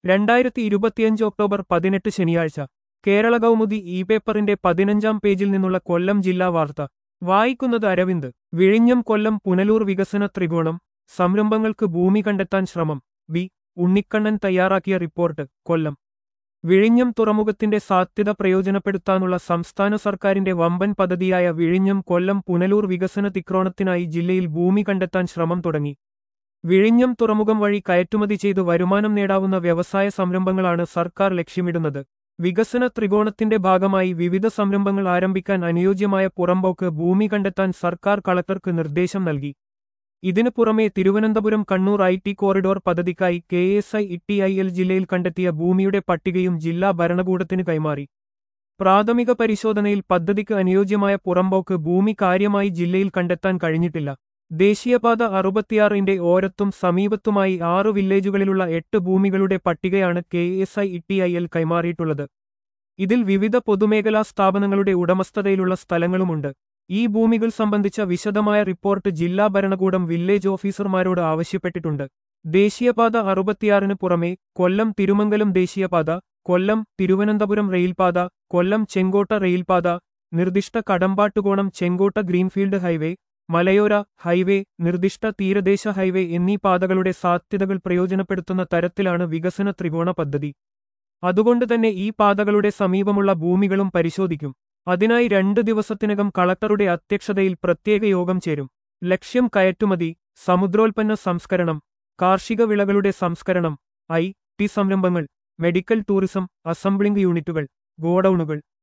രണ്ടായിരത്തി ഇരുപത്തിയഞ്ച് ഒക്ടോബർ പതിനെട്ട് ശനിയാഴ്ച കേരള കൗമുദി ഇ പേപ്പറിന്റെ പതിനഞ്ചാം പേജിൽ നിന്നുള്ള കൊല്ലം ജില്ലാ വാർത്ത വായിക്കുന്നത് അരവിന്ദ് വിഴിഞ്ഞം കൊല്ലം പുനലൂർ വികസന ത്രികോണം സംരംഭങ്ങൾക്ക് ഭൂമി കണ്ടെത്താൻ ശ്രമം വി ഉണ്ണിക്കണ്ണൻ തയ്യാറാക്കിയ റിപ്പോർട്ട് കൊല്ലം വിഴിഞ്ഞം തുറമുഖത്തിന്റെ സാധ്യത പ്രയോജനപ്പെടുത്താനുള്ള സംസ്ഥാന സർക്കാരിന്റെ വമ്പൻ പദ്ധതിയായ വിഴിഞ്ഞം കൊല്ലം പുനലൂർ വികസന തിക്രോണത്തിനായി ജില്ലയിൽ ഭൂമി കണ്ടെത്താൻ ശ്രമം തുടങ്ങി വിഴിഞ്ഞം തുറമുഖം വഴി കയറ്റുമതി ചെയ്ത് വരുമാനം നേടാവുന്ന വ്യവസായ സംരംഭങ്ങളാണ് സർക്കാർ ലക്ഷ്യമിടുന്നത് വികസന ത്രികോണത്തിന്റെ ഭാഗമായി വിവിധ സംരംഭങ്ങൾ ആരംഭിക്കാൻ അനുയോജ്യമായ പുറമ്പോക്ക് ഭൂമി കണ്ടെത്താൻ സർക്കാർ കളക്ടർക്ക് നിർദ്ദേശം നൽകി ഇതിനു പുറമെ Thiruvananthapuram Kannur I T corridor പദ്ധതിക്കായി K S I E T I L ജില്ലയിൽ കണ്ടെത്തിയ ഭൂമിയുടെ പട്ടികയും ജില്ലാ ഭരണകൂടത്തിന് കൈമാറി പ്രാഥമിക പരിശോധനയിൽ പദ്ധതിക്ക് അനുയോജ്യമായ പുറമ്പോക്ക് ഭൂമി കാര്യമായി ജില്ലയിൽ കണ്ടെത്താൻ കഴിഞ്ഞിട്ടില്ല ദേശീയപാത അറുപത്തിയാറിന്റെ ഓരത്തും സമീപത്തുമായി ആറു വില്ലേജുകളിലുള്ള എട്ട് ഭൂമികളുടെ പട്ടികയാണ് K S I E T I L കൈമാറിയിട്ടുള്ളത് ഇതിൽ വിവിധ പൊതുമേഖലാ സ്ഥാപനങ്ങളുടെ ഉടമസ്ഥതയിലുള്ള സ്ഥലങ്ങളുമുണ്ട് ഈ ഭൂമികൾ സംബന്ധിച്ച വിശദമായ റിപ്പോർട്ട് ജില്ലാ ഭരണകൂടം വില്ലേജ് ഓഫീസർമാരോട് ആവശ്യപ്പെട്ടിട്ടുണ്ട് ദേശീയപാത അറുപത്തിയാറിന് പുറമെ കൊല്ലം തിരുമംഗലം ദേശീയപാത കൊല്ലം തിരുവനന്തപുരം റെയിൽപാത കൊല്ലം ചെങ്കോട്ട റെയിൽപാത നിർദ്ദിഷ്ട കടമ്പാട്ടുകോണം ചെങ്കോട്ട ഗ്രീൻഫീൽഡ് ഹൈവേ മലയോര ഹൈവേ നിർദ്ദിഷ്ട തീരദേശ ഹൈവേ എന്നീ പാതകളുടെ സാധ്യതകൾ പ്രയോജനപ്പെടുത്തുന്ന തരത്തിലാണ് വികസന ത്രികോണ പദ്ധതി അതുകൊണ്ട് തന്നെ ഈ പാതകളുടെ സമീപമുള്ള ഭൂമികളും പരിശോധിക്കും അതിനായി രണ്ട് ദിവസത്തിനകം കളക്ടറുടെ അധ്യക്ഷതയിൽ പ്രത്യേക യോഗം ചേരും ലക്ഷ്യം കയറ്റുമതി സമുദ്രോൽപ്പന്ന സംസ്കരണം കാർഷിക വിളകളുടെ സംസ്കരണം ഐ ടി സംരംഭങ്ങൾ മെഡിക്കൽ ടൂറിസം അസംബ്ലിംഗ് യൂണിറ്റുകൾ ഗോഡൌണുകൾ